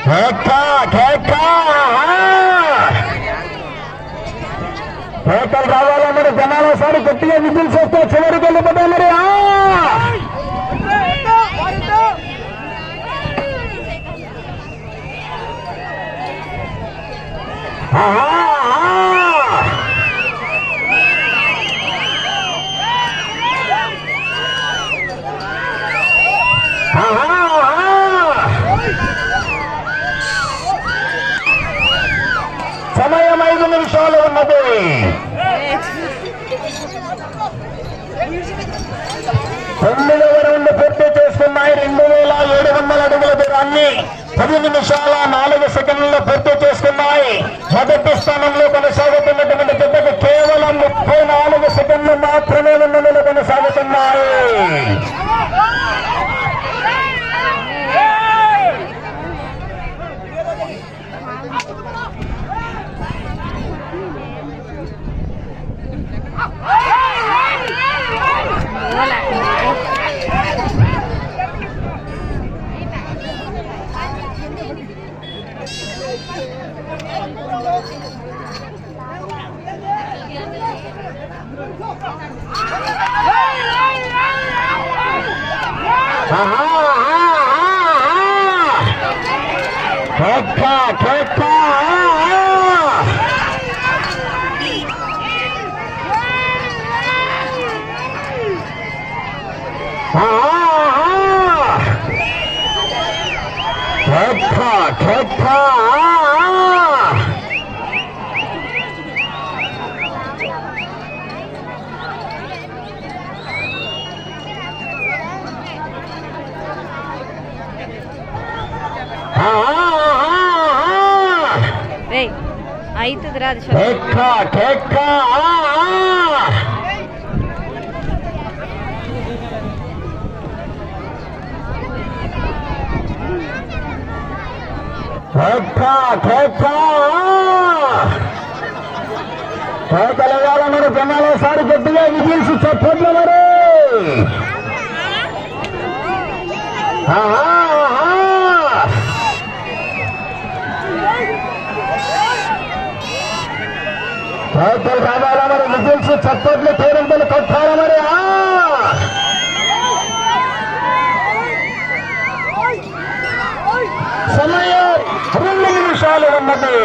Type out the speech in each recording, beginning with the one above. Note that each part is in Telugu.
కేక కేక కేకలు రావాలా మరి జనాల సారి గట్టిగా విజిల్ చేస్తే చివరికి వెళ్ళిపోతాయి మరి ఆ! ఆహా, ఆహా. ఆహా, ఆహా. సమయం ఐదు నిమిషాలు ఉన్నది తొమ్మిదవ రౌండ్ పూర్తి చేసుకున్నాయి రెండు వేల ఏడు వందల అడుగుల దూరాన్ని పది నిమిషాల నాలుగు సెకండ్లలో పూర్తి చేసుకున్నాయి మొదటి స్థానంలో కొనసాగుతున్నటువంటి జట్టుకు కేవలం ముప్పై నాలుగు సెకండ్లు మాత్రమే ముందు కొనసాగుతున్నాయి ఆహా, ఆహా, ఆహా. కేక కేక ఆహా. రేయ్ అవుతుంది రాదు కేకలేయాలన్నారు జనాలు సారి గట్టిగా విజిల్స్ చెప్పట్లు మరి ఆహా, ఆహా. కేకలు రావాలా మరి విజిల్స్ చప్పట్లు పేరెంతలు కొట్టాలా మరి ఆ! సమయం రెండు నిమిషాలు ఉన్నది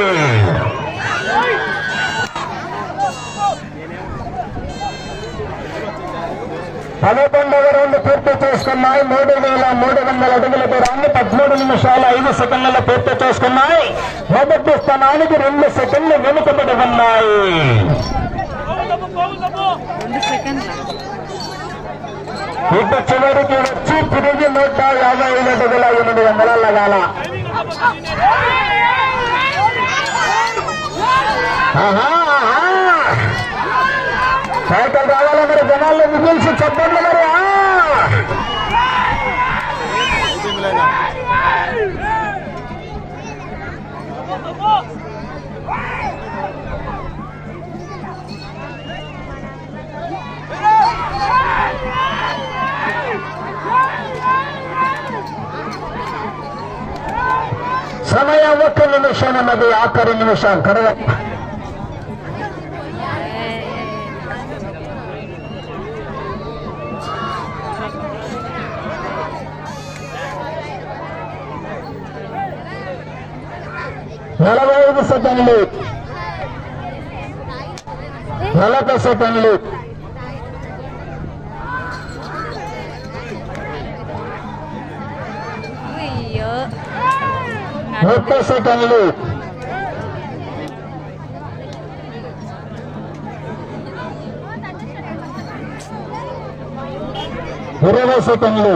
పదకొండవ రౌండ్ పూర్తి చేసుకున్నాయి మూడు వేల మూడు వందల అడుగుల దూరాన్ని పదమూడు నిమిషాలు ఐదు సెకండ్లలో పూర్తి చేసుకున్నాయి మొదటి స్థానానికి రెండు సెకండ్లు వెనుకబడి ఉన్నాయి రెండు సెకండ్ల ఇటు చివరికి వచ్చి తిరిగి నూట యాభై ఐదు అడుగుల ఎనిమిది వందల లగాల ఆహా, ఆహా. సైకిల్ రావాలా మరి జనాల్లో మిగిల్చి చెప్పండి మరి ఆ. సమయం ఒక్క నిమిషం ఉన్నది ఆఖరి నిమిషం కడగ నలభై ఐదు సెకండ్లు నలభై సెకండ్లు అయ్యో ముప్పై సెకండ్లు ఇరవై సెకండ్లు